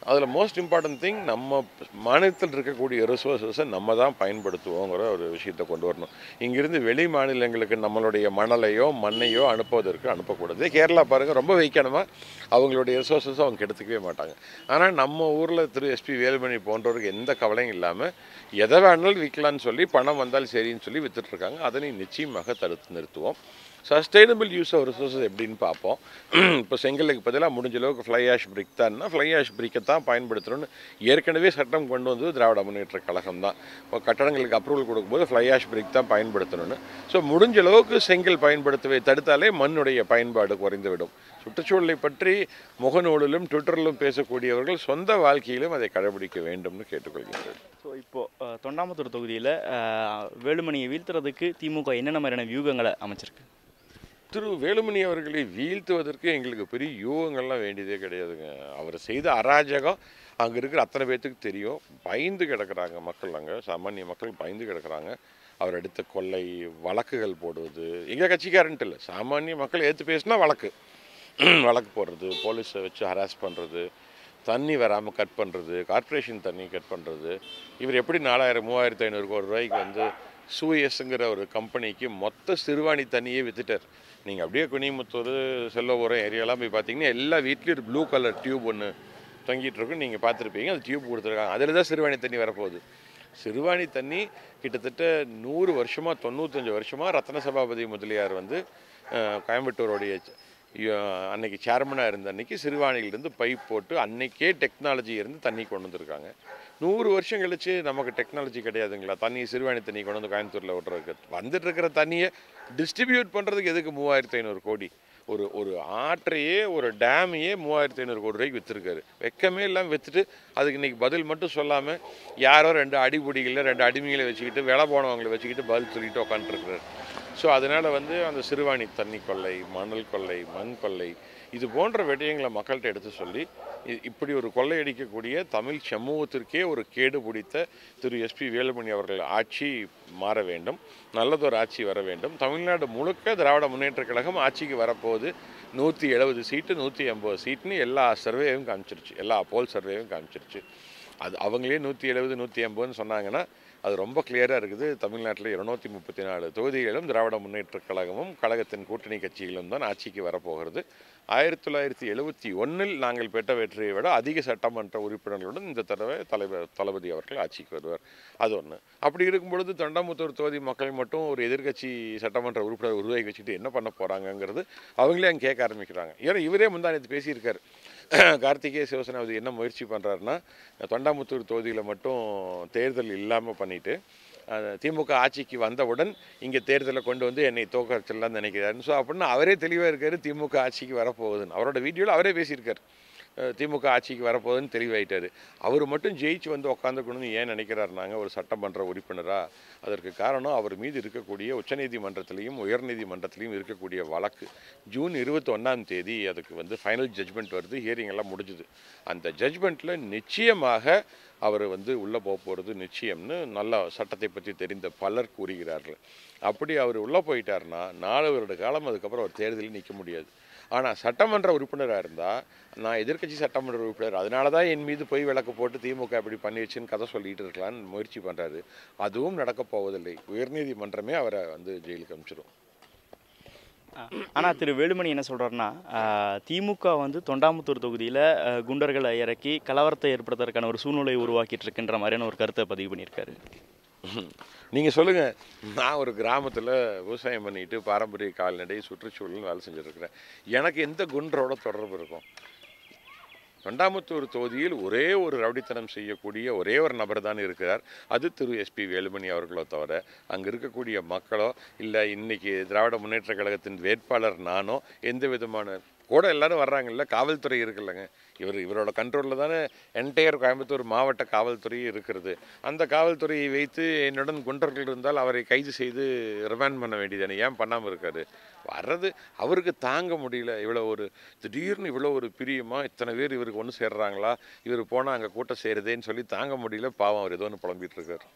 S1: அதில் மோஸ்ட் இம்பார்ட்டன்ட் திங் நம்ம மாநிலத்தில் இருக்கக்கூடிய ரிசோர்ஸஸை நம்ம தான் பயன்படுத்துவோங்கிற ஒரு விஷயத்தை கொண்டு வரணும் இங்கிருந்து வெளி மாநிலங்களுக்கு நம்மளுடைய மணலையோ மண்ணையோ அனுப்புவதற்கு அனுப்பக்கூடாது இதே கேரளா பாருங்கள் ரொம்ப வைக்கணுமா அவங்களுடைய ரிசோர்ஸஸ் அவங்க கெடுத்துக்கவே மாட்டாங்க ஆனால் நம்ம ஊரில் திரு எஸ்பி வேலுமணி போன்றவருக்கு எந்த கவலையும் இல்லாமல் எதை வேணாலும் விற்கலான்னு சொல்லி பணம் வந்தால் சரின்னு சொல்லி வித்துட்ருக்காங்க அதனை நிச்சயமாக தடுத்து நிறுத்துவோம் சஸ்டைனபிள் யூஸ் ஆஃப் ரிசோர்ஸஸ் எப்படின்னு பார்ப்போம் இப்போ செங்கலுக்கு பதிலாக முடிஞ்ச அளவுக்கு ஃப்ளை ஆஷ் பிரிக் தான்னா ஃப்ளை ஆஷ் பிரிக்கை தான் பயன்படுத்தணும்னு ஏற்கனவே சட்டம் கொண்டு வந்தது திராவிட முன்னேற்ற கழகம் தான் இப்போ கட்டடங்களுக்கு அப்ரூவல் கொடுக்கும்போது ஃப்ளை ஆஷ் பிரிக் தான் பயன்படுத்தணும்னு ஸோ முடிஞ்ச அளவுக்கு செங்கல் பயன்படுத்தவே தடுத்தாலே மண்ணுடைய பயன்பாடு குறைந்துவிடும் சுற்றுச்சூழலை பற்றி முகநூலிலும் ட்விட்டரிலும் பேசக்கூடியவர்கள் சொந்த வாழ்க்கையிலும் அதை கடைபிடிக்க வேண்டும்னு கேட்டுக்கொள்கிறேன்
S2: ஸோ இப்போது தொண்டாமுத்தூர் தொகுதியில் வேலுமணியை வீழ்த்துறதுக்கு திமுக என்னென்ன மாதிரியான வியூகங்களை அமைச்சிருக்கு
S1: திரு வேலுமணி அவர்களை வீழ்த்துவதற்கு எங்களுக்கு பெரிய யூகங்கள்லாம் வேண்டியதே கிடையாதுங்க அவர் செய்த அராஜகம் அங்கே இருக்கிற அத்தனை பேர்த்துக்கு தெரியும் பயந்து கிடக்குறாங்க மக்கள் அங்கே சாமானிய மக்கள் பயந்து கிடக்குறாங்க அவர் எடுத்த கொள்ளை வழக்குகள் போடுவது எங்கள் கட்சிக்காரன்ட்டு இல்லை சாமானிய மக்கள் ஏற்று பேசினா வழக்கு வழக்கு போடுறது போலீஸை வச்சு ஹராஸ் பண்ணுறது தண்ணி வராமல் கட் பண்ணுறது கார்ப்பரேஷன் தண்ணி கட் பண்ணுறது இவர் எப்படி நாலாயிரம் மூவாயிரத்து ஐநூறு கோடி ரூபாய்க்கு வந்து சூயஸுங்கிற ஒரு கம்பெனிக்கு மொத்த சிறுவாணி தண்ணியே வித்துட்டார் நீங்கள் அப்படியே குனிமுத்தூர் செல்லபுரம் ஏரியாலாம் போய் பார்த்தீங்கன்னா எல்லா வீட்லேயும் ஒரு ப்ளூ கலர் டியூப் ஒன்று தொங்கிட்டு இருக்கும் நீங்கள் பார்த்துருப்பீங்க அந்த டியூப் கொடுத்துருக்காங்க அதில் தான் சிறுவாணி தண்ணி வரப்போகுது சிறுவாணி தண்ணி கிட்டத்தட்ட நூறு வருஷமாக தொண்ணூத்தஞ்சு வருஷமாக ரத்ன சபாபதி முதலியார் வந்து அஹ், கோயம்புத்தூருடைய ய- அன்னைக்கு சேர்மனாக இருந்த அன்னைக்கு சிறுவாணியிலிருந்து பைப் போட்டு அன்னைக்கே டெக்னாலஜி இருந்து தண்ணி கொண்டு வந்திருக்காங்க நூறு வருஷம் கழிச்சு நமக்கு டெக்னாலஜி கிடையாதுங்களா தண்ணி சிறுவாணி தண்ணி கொண்டு வந்து கோயம்புத்தூரில் விட்றதுக்கு வந்துட்டு இருக்கிற தண்ணியை டிஸ்ட்ரிபியூட் பண்ணுறதுக்கு எதுக்கு மூவாயிரத்து ஐநூறு கோடி ஒரு ஒரு ஆற்றையே ஒரு டேமையே மூவாயிரத்து ஐநூறு கோடி ரூபாய்க்கு விற்றுருக்காரு வெக்கமே இல்லாமல் விற்றுட்டு அதுக்கு இன்னைக்கு பதில் மட்டும் சொல்லாமல் யாரோ ரெண்டு அடிபுடிகளில் ரெண்டு அடிமைகளை வச்சுக்கிட்டு விலை போனவங்களை வச்சுக்கிட்டு பதில் சொல்லிட்டு உட்காந்துருக்குறாரு ஸோ அதனால் வந்து அந்த சிறுவாணி தண்ணி கொள்ளை மணல் கொள்ளை மண் கொள்ளை இது போன்ற விடயங்களை மக்கள்கிட்ட எடுத்து சொல்லி இ- இப்படி ஒரு கொள்ளையடிக்கக்கூடிய தமிழ் சமூகத்திற்கே ஒரு கேடு பிடித்த திரு எஸ்பி வேலுமணி அவர்கள் ஆட்சி மாற வேண்டும் நல்லதொரு ஆட்சி வர வேண்டும் தமிழ்நாடு முழுக்க திராவிட முன்னேற்றக் கழகம் ஆட்சிக்கு வரப்போகுது நூற்றி எழுபது சீட்டு நூற்றி எண்பது சீட்டுன்னு எல்லா சர்வேயும் காமிச்சிருச்சு எல்லா போல் சர்வேயும் காமிச்சிருச்சு அது அவங்களே நூற்றி எழுபது நூற்றி எண்பதுன்னு சொன்னாங்கன்னா அது ரொம்ப கிளியராக இருக்குது தமிழ்நாட்டில் இருநூத்தி முப்பத்தி நாலு தொகுதிகளும் திராவிட முன்னேற்றக் கழகமும் கழகத்தின் கூட்டணி கட்சிகளும் தான் ஆட்சிக்கு வரப்போகிறது ஆயிரத்தி தொள்ளாயிரத்தி எழுபத்தி ஒன்றில் நாங்கள் பெற்ற வெற்றியை விட அதிக சட்டமன்ற உறுப்பினர்களுடன் இந்த தடவை தலைவர் தளபதி அவர்கள் ஆட்சிக்கு வருவார் அது ஒன்று அப்படி இருக்கும் பொழுது தொண்டாமுத்தூர் தொகுதி மக்கள் மட்டும் ஒரு எதிர்க்கட்சி சட்டமன்ற உறுப்பினர் உருவாக்கி வச்சுட்டு என்ன பண்ண போகிறாங்கங்கிறது அவங்களே அங்கே கேட்க ஆரம்பிக்கிறாங்க ஏன்னா இவரே முந்தானத்து பேசியிருக்காரு கார்த்திகேய சிவசேனாபதி என்ன முயற்சி பண்ணுறாருன்னா தொண்டாமுத்தூர் தொகுதியில் மட்டும் தேர்தல் இல்லாமல் பண்ணிட்டு அஹ், திமுக ஆட்சிக்கு வந்தவுடன் இங்கே தேர்தலை கொண்டு வந்து என்னை தோக்கடிச்சிடலாம்னு நினைக்கிறாருன்னு ஸோ அப்படின்னு அவரே தெளிவாக இருக்காரு திமுக ஆட்சிக்கு வரப்போகுதுன்னு அவரோட வீடியோவில் அவரே பேசியிருக்காரு அஹ், திமுக ஆட்சிக்கு வரப்போகுதுன்னு தெளிவாயிட்டாரு அவர் மட்டும் ஜெயிச்சு வந்து உட்காந்துக்கணும்னு ஏன் நினைக்கிறாருனாங்க ஒரு சட்டமன்ற உறுப்பினராக அதற்கு காரணம் அவர் மீது இருக்கக்கூடிய உச்சநீதிமன்றத்திலையும் உயர்நீதிமன்றத்திலையும் இருக்கக்கூடிய வழக்கு ஜூன் இருபத்தி ஒன்றாம் தேதி அதுக்கு வந்து ஃபைனல் ஜட்ஜ்மெண்ட் வருது ஹியரிங் எல்லாம் முடிஞ்சுது அந்த ஜட்ஜ்மெண்ட்டில் நிச்சயமாக அவர் வந்து உள்ளே போக போகிறது நிச்சயம்னு நல்ல சட்டத்தை பற்றி தெரிந்த பலர் கூறுகிறார்கள் அப்படி அவர் உள்ளே போயிட்டாருன்னா நாலு வருட காலம் அதுக்கப்புறம் அவர் தேர்தலில் நிற்க முடியாது ஆனால் சட்டமன்ற உறுப்பினராக இருந்தால் நான் எதிர்க்கட்சி சட்டமன்ற உறுப்பினர் அதனால தான் என் மீது பொய் விளக்கு போட்டு திமுக இப்படி பண்ணிடுச்சுன்னு கதை சொல்லிட்டு இருக்கலாம்னு முயற்சி பண்ணுறாரு அதுவும் நடக்கப் போவதில்லை உயர்நீதிமன்றமே அவரை வந்து ஜெயிலுக்கு அனுப்பிச்சிடும்
S2: ஆனால் திரு வேலுமணி என்ன சொல்கிறாருன்னா திமுக வந்து தொண்டாமுத்தூர் தொகுதியில் குண்டர்களை இறக்கி கலவரத்தை ஏற்படுத்துறதுக்கான ஒரு சூழ்நிலையை உருவாக்கிட்டு இருக்குன்ற மாதிரியான ஒரு கருத்தை பதிவு பண்ணியிருக்காரு
S1: நீங்கள் சொல்லுங்கள் நான் ஒரு கிராமத்தில் விவசாயம் பண்ணிட்டு பாரம்பரிய கால்நடை சுற்றுச்சூழல் வேலை செஞ்சுருக்கிறேன் எனக்கு எந்த குன்றோட தொடர்பு இருக்கும் தொண்டாமுத்தூர் தொகுதியில் ஒரே ஒரு ரவுடித்தனம் செய்யக்கூடிய ஒரே ஒரு நபர் தான் இருக்கிறார் அது திரு எஸ்பி வேலுமணி அவர்களோ தவிர அங்கே இருக்கக்கூடிய மக்களோ இல்லை இன்னைக்கு திராவிட முன்னேற்ற கழகத்தின் வேட்பாளர் நானோ எந்த விதமான கூட எல்லாரும் வர்றாங்கல்ல காவல்துறை இருக்குல்லங்க இவர் இவரோட கண்ட்ரோலில் தானே என்டையர் கோயம்புத்தூர் மாவட்ட காவல்துறை இருக்கிறது அந்த காவல்துறையை வைத்து என்னுடன் குண்டர்கள் இருந்தால் அவரை கைது செய்து ரிமாண்ட் பண்ண வேண்டியதானே ஏன் பண்ணாமல் இருக்காரு வர்றது அவருக்கு தாங்க முடியல இவ்வளோ ஒரு திடீர்னு இவ்வளோ ஒரு பிரியமா இத்தனை பேர் இவருக்கு ஒன்று சேர்றாங்களா இவர் போனால் அங்கே கூட்டம் சேருதேன்னு சொல்லி தாங்க முடியல பாவம் அவர் ஏதோ ஒன்று புலம்பிட்டு இருக்காரு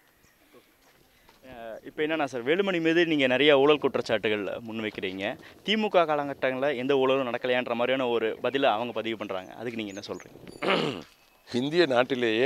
S2: இப்போ என்னன்னா சார் வேலுமணி மீது நீங்கள் நிறைய ஊழல் குற்றச்சாட்டுகள் முன்வைக்கிறீங்க திமுக காலகட்டங்களில் எந்த ஊழலும் நடக்கலையான்ற மாதிரியான ஒரு பதிலை அவங்க பதிவு பண்ணுறாங்க அதுக்கு நீங்கள் என்ன சொல்கிறீங்க
S1: இந்திய நாட்டிலேயே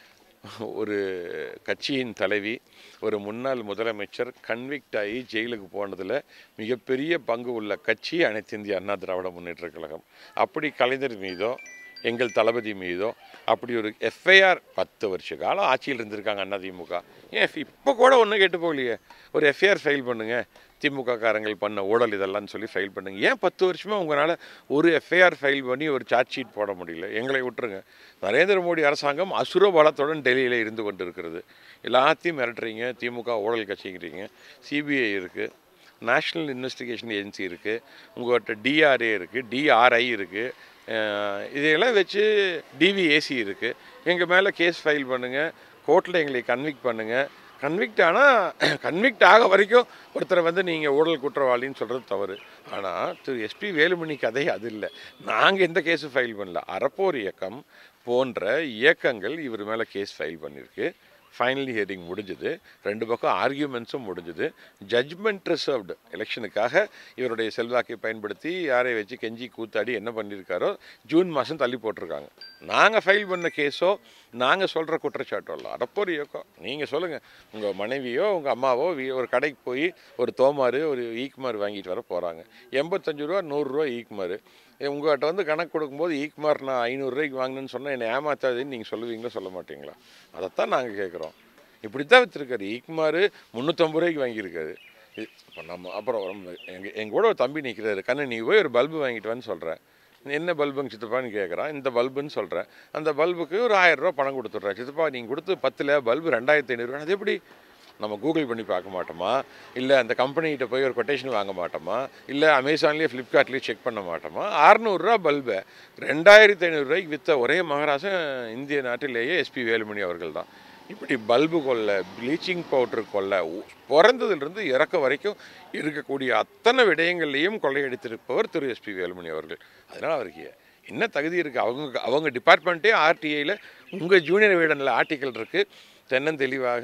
S1: ஒரு கட்சியின் தலைவி ஒரு முன்னாள் முதலமைச்சர் கன்விக்ட் ஆகி ஜெயிலுக்கு போனதில் மிகப்பெரிய பங்கு உள்ள கட்சி அனைத்து இந்திய அண்ணா திராவிட முன்னேற்ற கழகம் அப்படி கலைஞர் மீதோ எங்கள் தளபதி மீதோ அப்படி ஒரு எஃப்ஐஆர் பத்து வருஷ காலம் ஆட்சியில் இருந்திருக்காங்க அண்ணா திமுக ஏன் இப்போ கூட ஒன்றும் கேட்டு போகலையே ஒரு எஃப்ஐஆர் ஃபைல் பண்ணுங்க திமுக காரங்கள் பண்ண ஊழல் இதெல்லாம் சொல்லி ஃபைல் பண்ணுங்க ஏன் பத்து வருஷமா உங்களால் ஒரு எஃப்ஐஆர் ஃபைல் பண்ணி ஒரு சார்ஜ் ஷீட் போட முடியல எங்களை விட்டுருங்க நரேந்திர மோடி அரசாங்கம் அசுர பலத்துடன் டெல்லியில் இருந்து கொண்டு இருக்கிறது எல்லாத்தையும் மிரட்டுறீங்க திமுக ஊழல் கட்சிங்கிறீங்க சிபிஐ இருக்குது நேஷ்னல் இன்வெஸ்டிகேஷன் ஏஜென்சி இருக்குது உங்கள்கிட்ட டிஆர்ஏ இருக்குது டிஆர்ஐ இருக்குது இதையெல்லாம் வச்சு டிவிஏசி இருக்குது எங்கள் மேலே கேஸ் ஃபைல் பண்ணுங்கள் கோர்ட்டில் எங்களை கன்விக்ட் பண்ணுங்கள் கன்விக்ட் ஆனால் கன்விக்ட் ஆக வரைக்கும் ஒருத்தரை வந்து நீங்கள் ஊழல் குற்றவாளின்னு சொல்கிறது தவறு ஆனால் திரு எஸ்பி வேலுமணி கதை அது இல்லை நாங்கள் எந்த கேஸும் ஃபைல் பண்ணல அறப்போர் இயக்கம் போன்ற இயக்கங்கள் இவர் மேலே கேஸ் ஃபைல் பண்ணியிருக்கு ஃபைனல் ஹியரிங் முடிஞ்சுது ரெண்டு பக்கம் ஆர்கியூமெண்ட்ஸும் முடிஞ்சுது ஜட்ஜ்மெண்ட் ரிசர்வ்டு எலெக்ஷனுக்காக இவருடைய செல்வாக்கை பயன்படுத்தி யாரை வச்சு கெஞ்சி கூத்தாடி என்ன பண்ணியிருக்காரோ ஜூன் மாதம் தள்ளி போட்டிருக்காங்க நாங்கள் ஃபைல் பண்ண கேஸோ நாங்கள் சொல்கிற குற்றச்சாட்டோ இல்லை அடப்போர் இயக்கம் நீங்கள் சொல்லுங்கள் உங்கள் மனைவியோ உங்கள் அம்மாவோ வீ- ஒரு கடைக்கு போய் ஒரு தோமாறு ஒரு ஈக்குமார் வாங்கிட்டு வர போகிறாங்க எண்பத்தஞ்சு ரூபா நூறுரூவா ஈக்குமார் உங்கள்கிட்ட வந்து கணக்கு கொடுக்கும்போது ஈக்குமார் நான் ஐநூறுரூவாய்க்கு வாங்கினேன்னு சொன்னால் என்னை ஏமாத்தாதுன்னு நீங்கள் சொல்லுவீங்களா சொல்ல மாட்டீங்களா அதைத்தான் நாங்கள் கேட்குறோம் இப்படி தான் விற்றுருக்காரு ஈக்குமார் முந்நூற்றம்பது ரூபாய்க்கு வாங்கியிருக்காரு இப்போ நம்ம அப்புறம் எங்கள் எங்கள் கூட ஒரு தம்பி நிற்கிறாரு கண்ணு நீ போய் ஒரு பல்பு வாங்கிட்டு வான்னு சொல்கிறேன் என்ன பல்புங்க சித்தப்பான்னு கேட்குறான் இந்த பல்புன்னு சொல்கிறேன் அந்த பல்புக்கு ஒரு ஆயிரம் ரூபா பணம் கொடுத்துட்றேன் சித்தப்பா நீங்கள் கொடுத்து பத்தில் பல்பு ரெண்டாயிரத்தி ஐநூறுரூவா அது எப்படி நம்ம கூகுள் பண்ணி பார்க்க மாட்டோமா இல்லை அந்த கம்பெனிகிட்ட போய் ஒரு கொட்டேஷன் வாங்க மாட்டோமா இல்லை அமேசான்லேயே ஃப்ளிப்கார்ட்லேயே செக் பண்ண மாட்டோமா அறநூறுரூவா பல்பை ரெண்டாயிரத்தி ஐநூறுரூவாய்க்கு விற்ற ஒரே மகாராசன் இந்திய நாட்டிலேயே எஸ்பி வேலுமணி அவர்கள் தான் இப்படி பல்பு கொள்ள ப்ளீச்சிங் பவுடர் கொள்ள உ- பிறந்ததிலிருந்து இறக்க வரைக்கும் இருக்கக்கூடிய அத்தனை விடயங்கள்லையும் கொள்ளையடித்திருப்பவர் திரு எஸ்பி வேலுமணி அவர்கள் அதனால் அவருக்கு என்ன தகுதி இருக்குது அவங்க அவங்க டிபார்ட்மெண்ட்டே ஆர்டிஐயில் உங்கள் ஜூனியர் வீடனில் ஆர்டிக்கல் இருக்குது தென்னந்தெளிவாக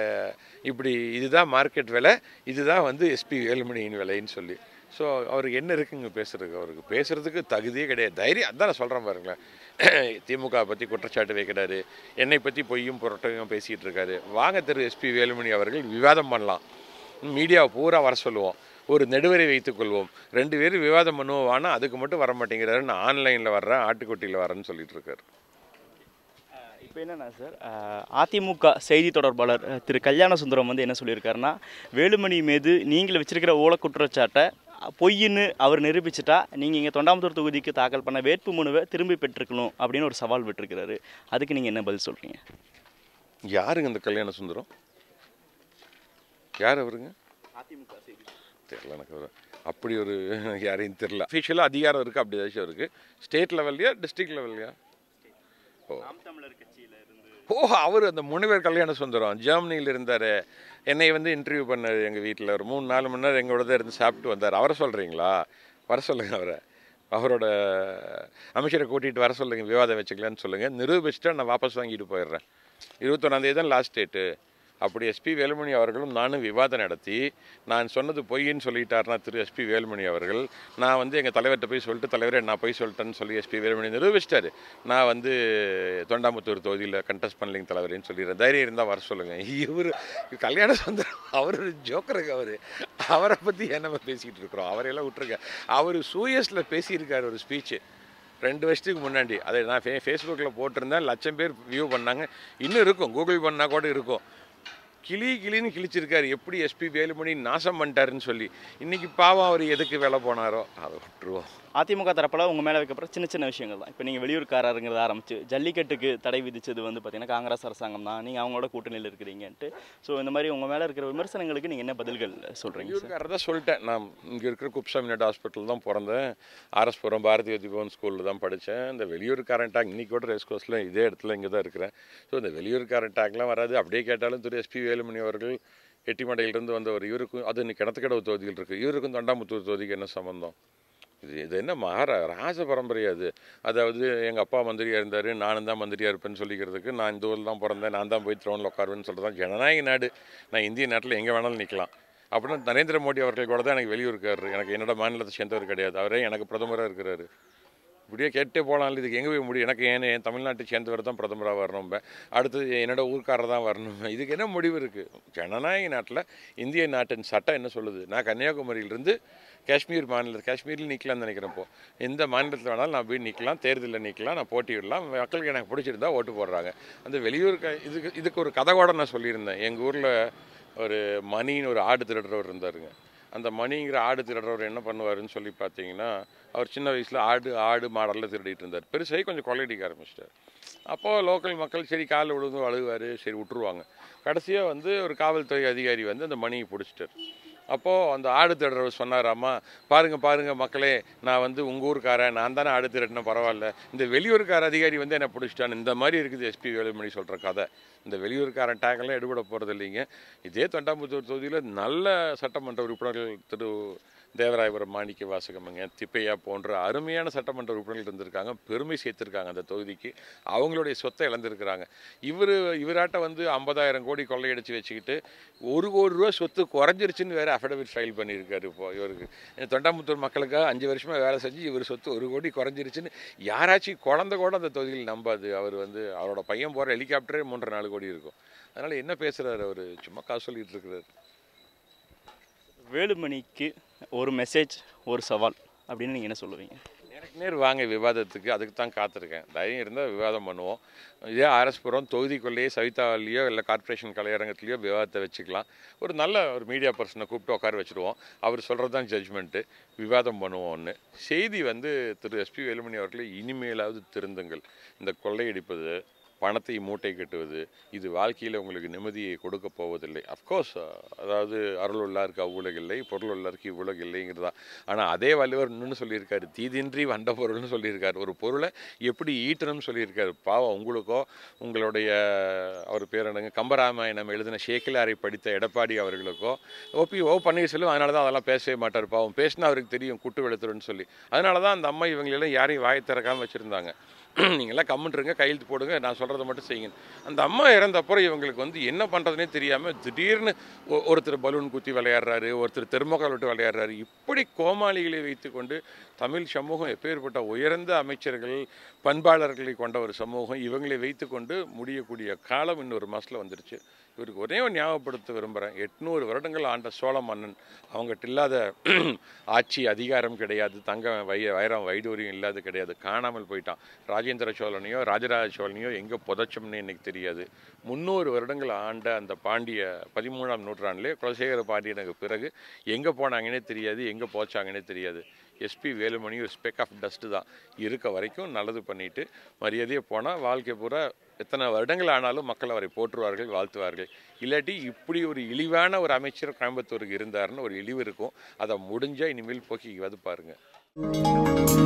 S1: இப்படி இதுதான் மார்க்கெட் விலை இதுதான் வந்து எஸ்பி வேலுமணியின் விலைன்னு சொல்லி ஸோ அவருக்கு என்ன இருக்குங்க பேசுறதுக்கு அவருக்கு பேசுறதுக்கு தகுதியே கிடையாது தைரியம் அதான் நான் சொல்கிறேன் பாருங்களேன் திமுக பற்றி குற்றச்சாட்டு வைக்கிறாரு என்னை பற்றி பொய்யும் புரட்டையும் பேசிகிட்டு இருக்காரு வாங்க திரு எஸ்பி வேலுமணி அவர்கள் விவாதம் பண்ணலாம் மீடியாவை பூரா வர சொல்லுவோம் ஒரு நெடுவரை வைத்துக்கொள்வோம் ரெண்டு பேரும் விவாதம் பண்ணுவோம் ஆனால் அதுக்கு மட்டும் வர மாட்டேங்கிறாரு நான் ஆன்லைனில் வர்றேன் ஆட்டுக்குட்டியில் வரேன்னு சொல்லிட்டு இருக்காரு
S2: இப்போ என்னன்னா சார் அஹ், அதிமுக செய்தி தொடர்பாளர் அஹ், திரு கல்யாண சுந்தரம் வந்து என்ன சொல்லியிருக்காருன்னா வேலுமணி மீது நீங்கள் வச்சிருக்கிற ஊழ குற்றச்சாட்டை அஹ், பொய்ன்னு அவர் நிரூபிச்சிட்டா நீங்கள் இங்கே தொண்டாமுத்தூர் தொகுதிக்கு தாக்கல் பண்ண வேட்பு மனுவை திரும்பி பெற்றுக்கணும் அப்படின்னு ஒரு சவால் விட்டுருக்கிறாரு அதுக்கு நீங்கள் என்ன பதில் சொல்கிறீங்க
S1: யாருங்க இந்த கல்யாண சுந்தரம் யார் அவருங்க
S2: அதிமுக செய்தி
S1: தெரியல எனக்கு அவர் அப்படி ஒரு யாரையும் தெரில அஃபிஷியலாக அதிகாரம் இருக்குது அப்படி ஏதாச்சும் இருக்குது ஸ்டேட் லெவல்லையா டிஸ்ட்ரிக்ட் லெவல்லையா
S2: நாம் தமிழர் கட்சியில் இருந்து
S1: ஓ அவர் அந்த முனைவர் கல்யாண சுந்தரம் ஜெர்மனியில் இருந்தார் என்னை வந்து இன்டர்வியூ பண்ணார் எங்கள் வீட்டில் ஒரு மூணு நாலு மணி நேரம் எங்களோட தான் இருந்து சாப்பிட்டு வந்தார் அவரை சொல்கிறீங்களா வர சொல்லுங்கள் அவரை அவரோட அமைச்சரை கூட்டிகிட்டு வர சொல்லுங்கள் விவாதம் வச்சுக்கலான்னு சொல்லுங்கள் நிரூபிச்சுட்டா நான் வாபஸ் வாங்கிட்டு போயிடுறேன் இருபத்தொன்னாந்தேதி தான் லாஸ்ட் டேட்டு அப்படி எஸ்பி வேலுமணி அவர்களும் நானும் விவாதம் நடத்தி நான் சொன்னது பொய்ன்னு சொல்லிட்டாருன்னா திரு எஸ்பி வேலுமணி அவர்கள் நான் வந்து எங்கள் தலைவர்கிட்ட போய் சொல்லிட்டு தலைவரே நான் போய் சொல்லிட்டேன்னு சொல்லி எஸ்பி வேலுமணி நிரூபிச்சிட்டாரு நான் வந்து தொண்டாமுத்தூர் தொகுதியில் கண்டெஸ்ட் பண்ணலிங்க தலைவரேன்னு சொல்லிடுறேன் தைரியம் இருந்தால் வர சொல்லுங்கள் இவர் கல்யாண சுந்தரம் அவர் ஒரு ஜோக்கருங்க அவர் அவரை பற்றி ஏன் நம்ம பேசிக்கிட்டு இருக்கிறோம் அவரையெல்லாம் விட்டுருங்க அவர் சூயஸில் பேசியிருக்காரு ஒரு ஸ்பீச்சு ரெண்டு வருஷத்துக்கு முன்னாடி அதை நான் ஃபே ஃபேஸ்புக்கில் போட்டிருந்தேன் லட்சம் பேர் வியூ பண்ணாங்க இன்னும் இருக்கும் கூகுள் பண்ணால் கூட இருக்கும் கிளி கிளின்னு கிழிச்சிருக்காரு எப்படி எஸ்பி வேலுமணி நாசம் பண்ணிட்டாருன்னு சொல்லி இன்னைக்கு பாவம் அவர் எதுக்கு வேலை போனாரோ அதை விட்டுருவோம்
S2: அதிமுக தரப்பில் உங்கள் மேலே வைக்கப்புறம் சின்ன சின்ன விஷயங்கள் தான் இப்போ நீங்கள் வெளியூர்காரருங்கிறத ஆரம்பிச்சு ஜல்லிக்கட்டுக்கு தடை விதிச்சது வந்து பார்த்தீங்கன்னா காங்கிரஸ் அரசாங்கம் தான் நீங்கள் அவங்களோட கூட்டணியில் இருக்கிறீங்கன்ட்டு ஸோ இந்த மாதிரி உங்கள் மேலே இருக்கிற விமர்சனங்களுக்கு நீங்கள் என்ன பதில்கள் சொல்கிறீங்க சார்
S1: வெளியூர்காரர் தான் சொல்லிட்டேன் நான் இங்கே இருக்கிற குப்சாமி நட் ஹாஸ்பிட்டல் தான் பிறந்தேன் ஆர்எஸ்புரம் பாரதிய தீபவன் ஸ்கூலில் தான் படித்தேன் இந்த வெளியூர்காரன் டாக் இன்னைக்கு கூட ரேஸ் கோர்ஸில் இதே இடத்துல இங்கே தான் இருக்கிறேன் ஸோ இந்த வெளியூர்காரன் டாக்லாம் வராது அப்படியே கேட்டாலும் திரு எஸ்பி வேலுமணி அவர்கள் எட்டிமடையிலிருந்து வந்தவர் இவருக்கும் அது இன்னைக்கு கிணத்துக்கடவு தொகுதியில் இருக்குது இவருக்கும் தொண்டாமுத்தூர் தொகுதிக்கு என்ன சம்பந்தம் இது இது என்ன மகாரா ராஜ பரம்பரை அது அதாவது எங்கள் அப்பா மந்திரியாக இருந்தார் நானும் தான் மந்திரியாக இருப்பேன்னு சொல்லிக்கிறதுக்கு நான் இந்த ஊரில் தான் பிறந்தேன் நான் தான் போய் த்ரோனில் உட்காருவேன்னு சொல்கிறது தான் ஜனநாயக நாடு நான் இந்திய நாட்டில் எங்கே வேணாலும் நிற்கலாம் அப்படின்னா நரேந்திர மோடி அவர்கள் கூட தான் எனக்கு வெளியூருக்காரு எனக்கு என்னோட மாநிலத்தை சேர்ந்தவர் கிடையாது அவரே எனக்கு பிரதமராக இருக்கிறாரு இப்படியே கேட்டே போகலாம் இதுக்கு எங்கே போய் முடியும் எனக்கு ஏன் என் தமிழ்நாட்டை சேர்ந்தவர் தான் பிரதமராக வரணும் அடுத்தது என்னோட ஊர்க்காரர் தான் வரணும் இதுக்கு என்ன முடிவு இருக்குது ஜனநாயக நாட்டில் இந்திய நாட்டின் சட்டம் என்ன சொல்லுது நான் கன்னியாகுமரியிலிருந்து காஷ்மீர் மாநிலத்தில் காஷ்மீரில் நிற்கலாம்னு நினைக்கிறேன் இப்போ எந்த மாநிலத்தில் வேணாலும் நான் போய் நிற்கலாம் தேர்தலில் நிற்கலாம் நான் போட்டியிடலாம் மக்களுக்கு எனக்கு பிடிச்சிருந்தா ஓட்டு போடுறாங்க அந்த வெளியூர் க இதுக்கு இதுக்கு ஒரு கதை கூட நான் சொல்லியிருந்தேன் எங்கள் ஊரில் ஒரு மணின்னு ஒரு ஆடு திருடுறவர் இருந்தாருங்க அந்த மணிங்கிற ஆடு திருடுறவர் என்ன பண்ணுவாருன்னு சொல்லி பார்த்தீங்கன்னா அவர் சின்ன வயசில் ஆடு ஆடு மாடெல்லாம் திருடிட்டு இருந்தார் பெருசாகி கொஞ்சம் கொள்ளையடிக்க ஆரம்பிச்சிட்டார் அப்போது லோக்கல் மக்கள் சரி காலில் விழுந்து அழுகுவார் சரி விட்டுருவாங்க கடைசியாக வந்து ஒரு காவல்துறை அதிகாரி வந்து அந்த மணியை பிடிச்சிட்டார் அப்போது அந்த ஆடு திருடுறவர் சொன்னாராம்மா பாருங்க பாருங்க மக்களே நான் வந்து உங்கள் ஊருக்காரன் நான் தானே ஆடு திருடினேன் பரவாயில்ல இந்த வெளியூர்கார அதிகாரி வந்து என்னை பிடிச்சிட்டான் இந்த மாதிரி இருக்குது எஸ்பி வேலுமணி சொல்கிற கதை இந்த வெளியூர்காரன் டேங்கெல்லாம் எடுபட போகிறது இல்லைங்க இதே தொண்டாமுத்தூர் தொகுதியில் நல்ல சட்டமன்ற உறுப்பினர்கள் திரு தேவராயபுரம் மாணிக்க வாசகமங்க திப்பையா போன்ற அருமையான சட்டமன்ற உறுப்பினர்கள் இருந்திருக்காங்க பெருமை சேர்த்திருக்காங்க அந்த தொகுதிக்கு அவங்களுடைய சொத்தை இழந்திருக்கிறாங்க இவர் இவராட்ட வந்து ஐம்பதாயிரம் கோடி கொள்ளையடிச்சு வச்சுக்கிட்டு ஒரு கோடி ரூபா சொத்து குறைஞ்சிருச்சுன்னு வேற அஃபிடவிட் ஃபைல் பண்ணியிருக்காரு இப்போ இவருக்கு இந்த தொண்டாமுத்தூர் மக்களுக்காக அஞ்சு வருஷமா வேலை செஞ்சு இவர் சொத்து ஒரு கோடி குறைஞ்சிருச்சுன்னு யாராச்சும் குழந்தை கூட அந்த தொகுதியில் நம்பாது அவர் வந்து அவரோட பையன் போகிற ஹெலிகாப்டரே மூன்றரை நாலு கோடி இருக்கும் அதனால் என்ன பேசுகிறாரு அவர் சும்மா காசு சொல்லிட்டு இருக்கிறாரு
S2: வேலுமணிக்கு ஒரு மெசேஜ் ஒரு சவால் அப்படின்னு நீங்கள் என்ன சொல்லுவீங்க
S1: நேருக்கு நேர் வாங்க விவாதத்துக்கு அதுக்கு தான் காத்திருக்கேன் தைரியம் இருந்தால் விவாதம் பண்ணுவோம் இதே ஆர்எஸ்புரம் தொகுதிக்குள்ளேயே சவிதாவிலையோ இல்லை கார்ப்பரேஷன் கலையரங்கத்துலேயோ விவாதத்தை வச்சுக்கலாம் ஒரு நல்ல ஒரு மீடியா பர்சனை கூப்பிட்டு உட்கார வச்சுருவோம் அவர் சொல்கிறது தான் ஜட்ஜ்மெண்ட்டு விவாதம் பண்ணுவோம்னு செய்தி வந்து திரு எஸ்பி வேலுமணி அவர்களே இனிமேலாவது திருந்துங்கள் இந்த கொள்ளையடிப்பது பணத்தை மூட்டை கட்டுவது இது வாழ்க்கையில் உங்களுக்கு நிம்மதியை கொடுக்க போவதில்லை அஃப்கோர்ஸ் அதாவது அருள் உள்ளாருக்கு அவ்வுலகில்லை பொருள் உள்ளாருக்கு இவ்வுலகு இல்லைங்கிறதா ஆனால் அதே வள்ளுவர் இன்னொன்று சொல்லியிருக்காரு தீதின்றி வண்ட பொருள்னு சொல்லியிருக்காரு ஒரு பொருளை எப்படி ஈட்டணும்னு சொல்லியிருக்காரு பாவம் உங்களுக்கோ உங்களுடைய அவர் பேர் என்னங்க கம்பராமாயணம் எழுதின ஷேக்கிலாரை படித்த எடப்பாடி அவர்களுக்கோ ஓபி ஓ பன்னீர்செல்வம் அதனால தான் அதெல்லாம் பேசவே மாட்டார் பாவம் பேசினா அவருக்கு தெரியும் குட்டு வெளுத்துருன்னு சொல்லி அதனால தான் அந்த அம்மா இவங்களெல்லாம் யாரையும் வாயை திறக்காமல் வச்சுருந்தாங்க நீங்களாம் கம்முன்றுங்க கையெழுத்து போடுங்க நான் சொல்கிறத மட்டும் செய்யுங்க அந்த அம்மா இறந்த அப்புறம் இவங்களுக்கு வந்து என்ன பண்ணுறதுனே தெரியாமல் திடீர்னு ஒ- ஒருத்தர் பலூன் குத்தி விளையாடுறாரு ஒருத்தர் தெர்மோகால் விட்டு விளையாடுறாரு இப்படி கோமாளிகளை வைத்துக்கொண்டு தமிழ் சமூகம் எப்பேற்பட்ட உயர்ந்த அமைச்சர்கள் பண்பாளர்களை கொண்ட ஒரு சமூகம் இவங்களை வைத்துக்கொண்டு முடியக்கூடிய காலம் இன்னொரு மாதத்தில் வந்துருச்சு இவருக்கு ஒரே ஒரு ஞாபகப்படுத்த விரும்புகிறேன் எட்நூறு வருடங்கள் ஆண்ட சோழ மன்னன் அவங்ககிட்ட இல்லாத ஆட்சி அதிகாரம் கிடையாது தங்கம் வை வைரம் வைடூரியம் இல்லாத கிடையாது காணாமல் போயிட்டான் ராஜேந்திர சோழனையோ ராஜராஜ சோழனையோ எங்கே புதைச்சோம்னு எனக்கு தெரியாது முந்நூறு வருடங்கள் ஆண்ட அந்த பாண்டிய பதிமூணாம் நூற்றாண்டிலே குலசேகர பாண்டியனுக்கு பிறகு எங்கே போனாங்கன்னே தெரியாது எங்கே போச்சாங்கன்னே தெரியாது எஸ்பி வேலுமணி ஒரு ஸ்பெக் ஆஃப் டஸ்ட்டு தான் இருக்க வரைக்கும் நல்லது பண்ணிட்டு மரியாதையாக போனால் வாழ்க்கை பூரா எத்தனை வருடங்கள் ஆனாலும் மக்கள் அவரை போற்றுவார்கள் வாழ்த்துவார்கள் இல்லாட்டி இப்படி ஒரு இழிவான ஒரு அமைச்சர் கோயம்புத்தூருக்கு இருந்தாருன்னு ஒரு இழிவு இருக்கும் அதை முடிஞ்சால் இனிமேல் போக்கி வந்து பாருங்கள்